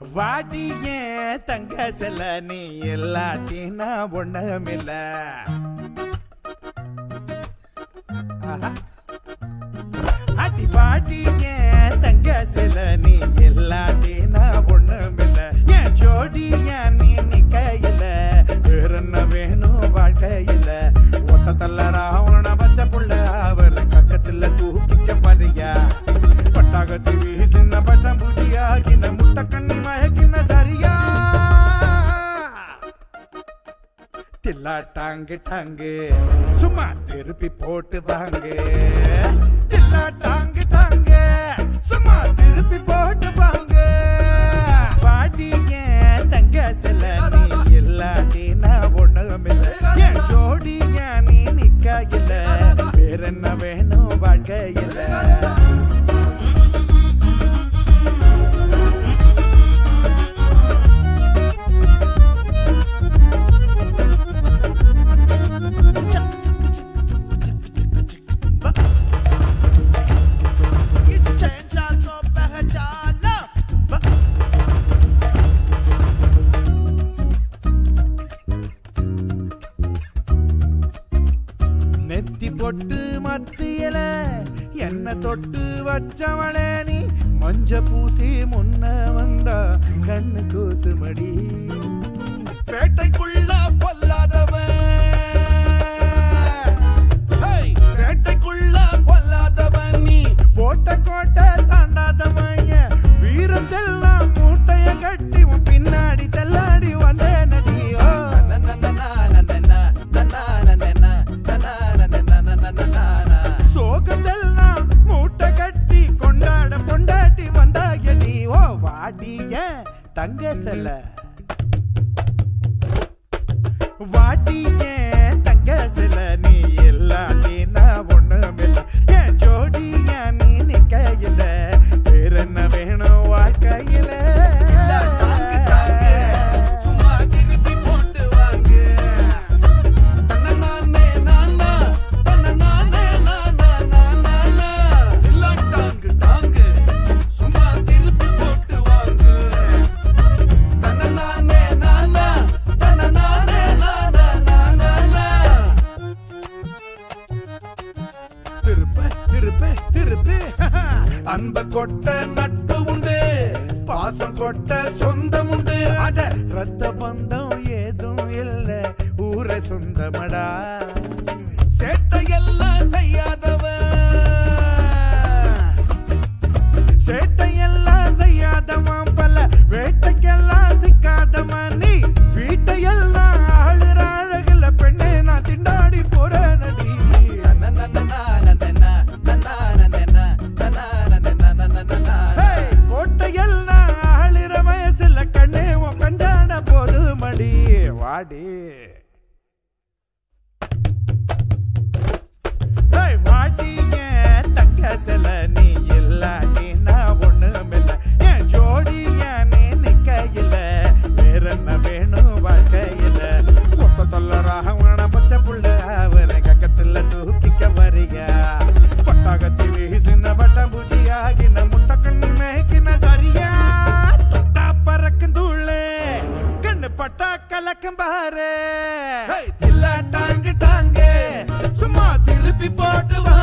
வாடி ஏன் தங்க செல்ல நீ எல்லாட்டினா ஒண்ணுமில்ல ஆஹா. அடி வாடி ஏன் தங்க செல்ல நீ எல்லாட்டினா ஒண்ணுமில்ல என் ஜோடி ஏன் நீ நிக்கையில வேற என்ன வேணும் வாழ்க்கையில ஒத்த தள்ள ராவண பச்சை புள்ள அவர் பக்கத்துல தூக்கிக்க பாரியா பட்டாகத்து வீசின பட்டம் பூஜியாகின முட்டை கண்ணி மயக்கின சரியா தில்லா டாங்கு டாங்கு சும்மா திருப்பி போட்டு வாங்க தில்லா டாங்கு டாங்கு சும்மா திருப்பி போட்டு வாங்க பாட்டி ஏன் தங்க செல்ல நீ இல்லாட்டி நான் ஒண்ணுமில்ல என் ஜோடி ஏன் நீ நிக்கையில வேற என்ன வேணும் வாழ்க்கையில நெத்தி பொட்டு மத்தியல என்ன தொட்டு வச்சவளே நீ மஞ்ச பூசி முன்ன வந்தா கண்ணு கூசுமடி பேட்டைக்குள்ள பொல்லாதவன் ஹேய், பேட்டைக்குள்ள பொல்லாதவன் நீ போட்ட கோட்டை தாண்டாத மைய வீரத்தெல்லாம் மூட்டைய கட்டி உன் பின்னாடி தள்ளாடி வந்தே நடியோ சோகத்தெல்லாம் மூட்டை கட்டி கொண்டாட கொண்டாட்டி வந்தாயடி ஓ வாடிய தங்க செல்ல வாடிய தங்க செல்ல நீ இல்லாட்டி நான் ஒண்ணுமில்ல என் ஜோடிய நீ நிக்கையில வேற என்ன வேணும் வாழ்க்கையில தாங்கு, தாங்கு, சும்மா திருப்பி போட்டு வாங்க. தன்னநானே நானா, தன்னநானே நானா, நானா, நா. இல்ல டாங்கு, டாங்கு, சும்மா திருப்பி போட்டு வாங்க. தன்னநானே நானா, தன்னநானே நானா, நானா, நா. திருப்ப திருப்ப திருப்பு அன்ப கொட்ட நட்பு உண்டு பாசம் கொட்ட சொந்தம் உண்டு அட ரத்த பந்தம் ஏதும் இல்ல ஊரை சொந்தமடா சேட்டையெல்லாம் செய்யாதவன் சேட்டையெல்லாம் செய்யாதவன் பல வேட்டைக்கெல்லாம் சிக்காதவன் நீ வீட்டையெல்லாம் ஆளுற அழகுல பெண்ணே நான் திண்டாடி போற நடி ஹேய், கோட்டையெல்லாம் ஆளுற வயசுல கண்ணே உன் கஞ்சான போது மடி வாடி ஹேய், வாடிங்க தங்க சில நீ இல்லாட்டி நான் ஒண்ணுமில்ல என் ஜோடிய நீ நிக்கையில வேற என்ன வேணும் வாழ்க்கையில கொத்த தொல்லராக உன பச்சை புள்ள அவரை கக்கத்துல தூக்கிக்க வரிக பட்டாகத்தி வீசின பட்டம் பூஜியாகின முட்டை கண்ணி மேய்க்கின சரியா தொட்டா பறக்கும் தூளே கண்ணு பட்டா கலக்கும் பாரு ஹேய், தில்லா டாங்கு டாங்கு சும்மா திருப்பி போட்டு வா